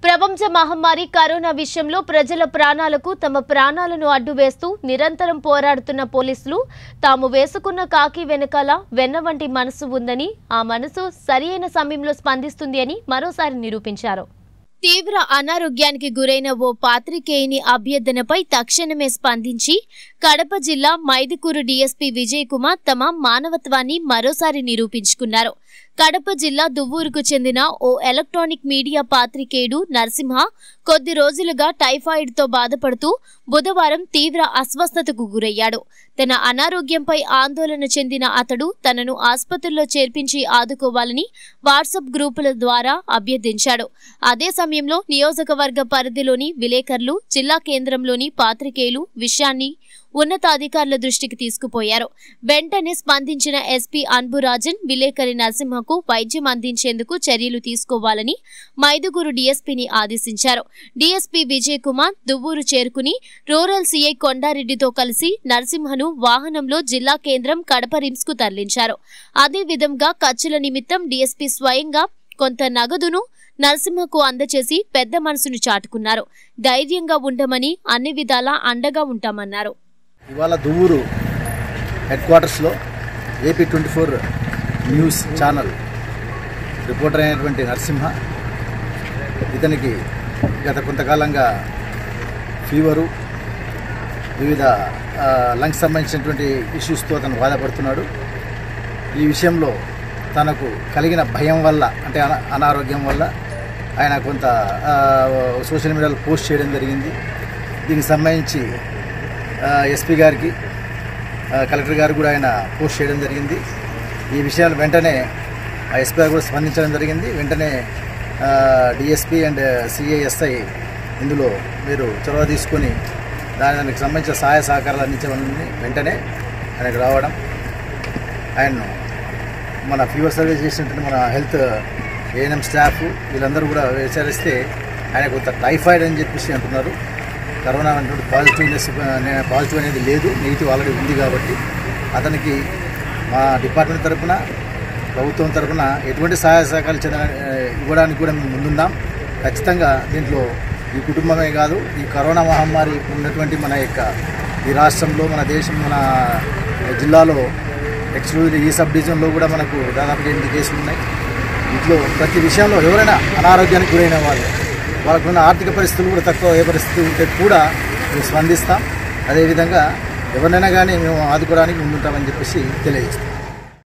ప్రపంచ మహమ్మారి కరోనా విషయంలో ప్రజల ప్రాణాలకు తమ ప్రాణాలను అడ్డువేస్తూ నిరంతరం పోరాడుతున్న పోలీసులు తాము వేసుకున్న కాకి వెనకాల వెన్న వంటి మనసు ఉందని ఆ మనసు సరియైన సమయంలో స్పందిస్తుంది అని మరోసారి నిరూపించారు తీవ్ర అనారోగ్యానికి గురైన ఓ పాత్రికేయుని అభ్యర్థనపై తక్షణమే స్పందించి కడప జిల్లా మైదుకూరు డీఎస్పీ విజయ్ కుమార్ తమ మానవత్వాన్ని మరోసారి నిరూపించుకున్నారు కడప జిల్లా దువ్వూరుకు చెందిన ఓ ఎలక్ట్రానిక్ మీడియా పాత్రికేయుడు నరసింహ కొద్ది రోజులుగా టైఫాయిడ్తో బాధపడుతూ బుధవారం తీవ్ర అస్వస్థతకు గురయ్యాడు తన అనారోగ్యంపై ఆందోళన చెందిన అతడు తనను ఆసుపత్రిలో చేర్పించి ఆదుకోవాలని వాట్సాప్ గ్రూపుల ద్వారా అభ్యర్థించాడు అదే సమయంలో నియోజకవర్గ పరిధిలోని విలేకరులు జిల్లా కేంద్రంలోని పాత్రికేయులు విషయాన్ని ఉన్నతాధికారుల దృష్టికి తీసుకుపోయారు వెంటనే స్పందించిన ఎస్పీ అన్బురాజన్ విలేకరి నరసింహకు వైద్యం అందించేందుకు చర్యలు తీసుకోవాలని మైదుగురు డీఎస్పీని ఆదేశించారు డీఎస్పీ విజయ్ కుమార్ దువ్వూరు చేరుకుని రూరల్ సీఐ కొండారెడ్డితో కలిసి నరసింహను వాహనంలో జిల్లా కేంద్రం కడప రిమ్స్ కు తరలించారు అదే విధంగా ఖర్చుల నిమిత్తం డీఎస్పీ స్వయంగా కొంత నగదును నరసింహకు అందచేసి పెద్ద మనసును చాటుకున్నారు ధైర్యంగా ఉండమని అన్ని విధాలా అండగా ఉంటామన్నారు ఇవాళ దువ్వూరు హెడ్ క్వార్టర్స్లో AP twenty four news channel reporter అయినటువంటి నరసింహ ఇతనికి గత కొంతకాలంగా ఫీవరు వివిధ ఆ, లంగ్స్ సంబంధించినటువంటి ఇష్యూస్తో అతను బాధపడుతున్నాడు ఈ విషయంలో తనకు కలిగిన భయం వల్ల అంటే అనా అనారోగ్యం వల్ల ఆయన కొంత ఆ, సోషల్ మీడియాలో పోస్ట్ చేయడం జరిగింది దీనికి సంబంధించి ఆ, ఎస్పీ గారికి ఆ, కలెక్టర్ గారు కూడా ఆయన పోస్ట్ చేయడం జరిగింది ఈ విషయాలు వెంటనే ఆ ఎస్పీ గారు కూడా స్పందించడం జరిగింది వెంటనే డిఎస్పీ అండ్ సిఐఎస్ఐ ఇందులో మీరు చొరవ తీసుకొని దాని దానికి సంబంధించిన సహాయ సహకారాలు అందించమని వెంటనే ఆయనకు రావడం ఆయన్ను మన ఫీవర్ సర్వీస్ చేసినటువంటి మన హెల్త్ ఏఎన్ఎం స్టాఫ్ వీళ్ళందరూ కూడా విచారిస్తే ఆయన కొంత టైఫాయిడ్ అని చెప్పేసి అంటున్నారు కరోనా అనేటువంటి పాజిటివ్నెస్ పాజిటివ్ అనేది లేదు నెగిటివ్ ఆల్రెడీ ఉంది కాబట్టి అతనికి మా డిపార్ట్మెంట్ తరపున ప్రభుత్వం తరపున ఎటువంటి సహాయ సహకారాలు చెందిన ఇవ్వడానికి కూడా మేము ముందున్నాం ఖచ్చితంగా దీంట్లో ఈ కుటుంబమే కాదు ఈ కరోనా మహమ్మారి ఉన్నటువంటి మన యొక్క ఈ రాష్ట్రంలో మన దేశం మన జిల్లాలో ఎక్స్క్లూజివ్ ఈ సబ్ డివిజన్లో కూడా మనకు దాదాపు ఎనిమిది కేసులు ఉన్నాయి ఇంట్లో ప్రతి విషయంలో ఎవరైనా అనారోగ్యానికి గురైన వాళ్ళు వాళ్ళకున్న ఆర్థిక పరిస్థితులు కూడా తక్కువ ఏ పరిస్థితి ఉంటే కూడా మేము స్పందిస్తాం అదేవిధంగా ఎవరినైనా కానీ మేము ఆదుకోవడానికి ముందుంటామని చెప్పేసి తెలియజేస్తాం